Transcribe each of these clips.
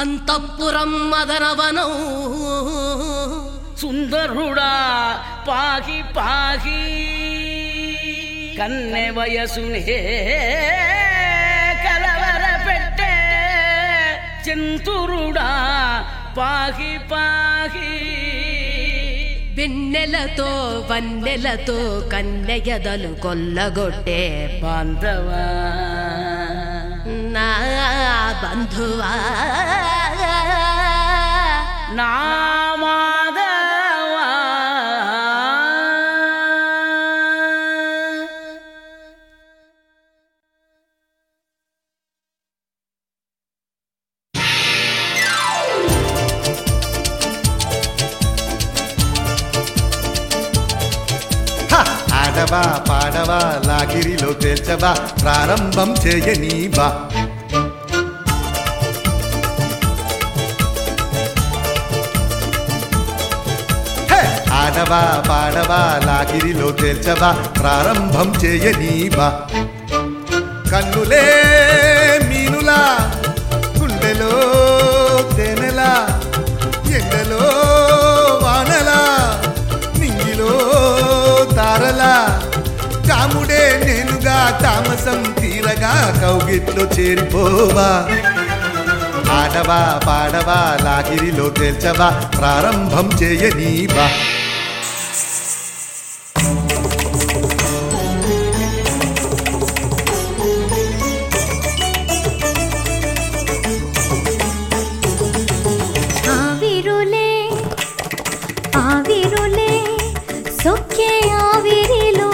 అంతఃపురం మదనవనం సుందరుడా పాహి పాహి కన్నె వయసునే కలవర పెట్టే చంతురుడా పాహి పాహి వెన్నెలతో వన్నెలతో కన్నెయదలు కొల్లగొట్టే బాంధవా నా బంధువా నా మాధవా హ! ఆడవా పాడవా లాగిరిలో తేల్చవా ప్రారంభం చేయనీవా హే! ఆడవా పాడవా లాగిరిలో తేల్చవా ప్రారంభం చేయనీవా కన్నులే మీనులా గుండెలో తేనెలా ఎండలో వానలా నింగిలో తారలా కాముడే నేనుగా తామసం తీరగా కౌగిట్లో చేరిపోవా ఆడవా పాడవా లాగిరిలో తేల్చవా ప్రారంభం చేయనీవా ఆవిరులే ఆవిరులే సొక్కే ఆవిరిలో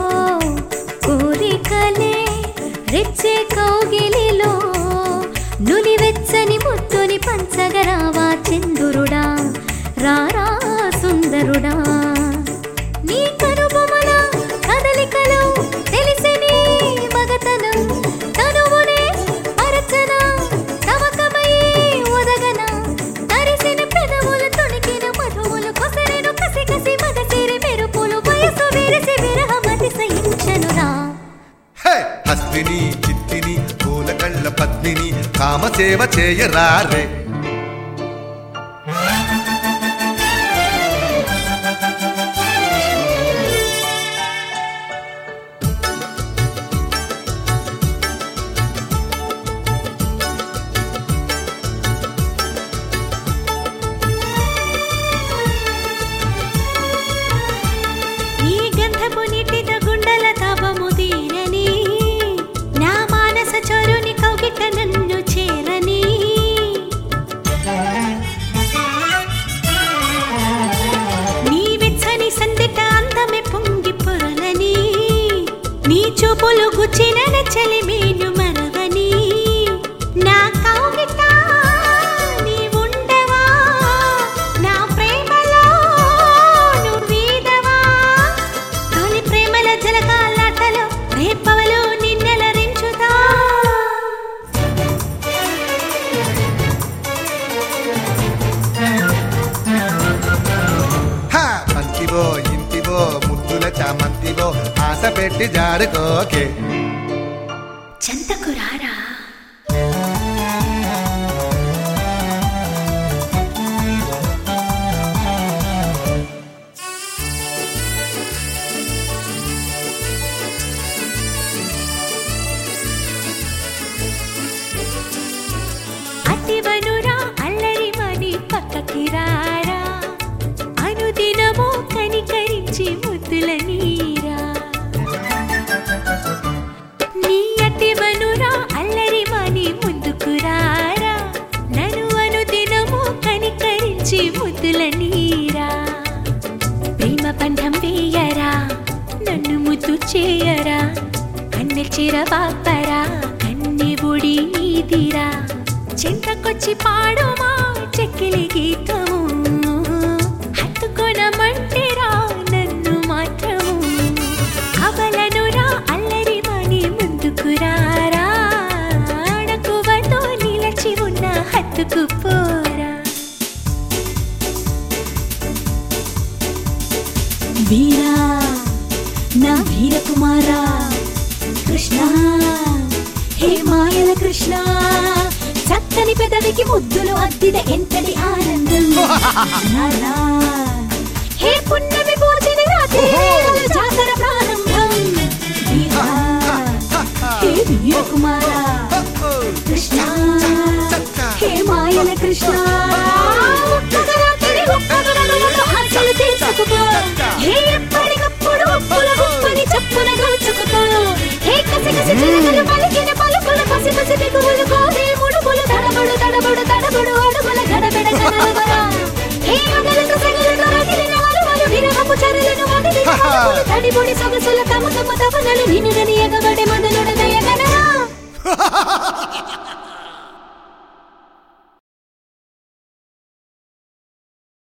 కోరికలే రెచ్చే కౌగిలిలో నులివెచ్చని ముత్తుని పంచగరావా చందురుడా రారా సుందరుడా నీ కనుబొమల కదలికలో తెలిసెని మగతనం తనువునే అరచన తవకమై ఉదగన తరిసిన పెదవులు తొణికిన మధువులు కొసరెను కసి కసి మగసిరి మెరుపులు వయసు విరిసి విరహమతి సహించనురా హే! హస్తిని చిత్తిని పూల కళ్ళ పద్మిని కామసేవ చేయరారే ఈ గంధపు నీటిద గుండల తాపము తీరని నా మానస చోరుని కౌగిట నన్ను చేరని నీ వెచ్చని సందిట అందమే పొంగి పొరలని నీ చూపులు గుచ్చిన నచ్చలి మీను మరవని నా కౌగిట నీ ఉండవా నా ప్రేమలో నువ్వీదవా తొలి ప్రేమల జలకాలాటలో రేపవలు నిన్నెలరించుతా హా! మంతివో ఇంటివో ముద్దుల చామంతివో ఆశ పెట్టి జారుకోకే చెంతకు రారా అతివనురా అల్లరి మని పక్కకి రారా అనుదినము కనికరించి ముద్దుల నీరా నీ అతివనురా అల్లరి మని ముందుకు రారా నన్ను అనుదినము కనికరించి ముద్దుల నీరా ప్రేమ బంధం వేయరా నన్ను ముద్దు చేయరా కన్నె చిర బాపరా కన్నె బుడి నీదిరా చింతకొచ్చి పాడుమా చెక్కిలి గీతము హత్తుకొనమంటేరా నన్ను మాత్రము అవలనురా అల్లరి మని ముందుకు రారా అణకువతో నిలచి ఉన్న హత్తుకు పోరా వీరా నా వీరకుమారా కృష్ణ హే మాయల కృష్ణ చక్కని పెదవి ముద్దులకి ముద్దులు అద్దిద ఎంతటి ఆనందం రారా. హే పున్నమి పోచిన రాత్రి వేళల జాతర ప్రారంభం వీరా, హే వీరకుమారా కృష్ణ హే మాయల కృష్ణ ఒక్కగ రాత్రి ఒక్కగ రగులుతో ఆశలు తీర్చుకుపో. హే ఎప్పటికప్పుడు ఉప్పుల ఉప్పని చప్పున దోచుకుపో. హే కసికసి చిలుకలు పలికిన పలుకుల పసి పసి బిగువులు కోరే ముడుపులు తడబడు తడబడు తడబడు అడుగుల గడబెడ గడలుగరా. హే వగలకు సెగలకు రగిలిన వలువలు విరహపు చరులను వదిలిన వలుపులు తడిబొడి సొగసుల తమ తమ తపనలు నిన్నుడని ఎగబడి మొదలుడదయగనరా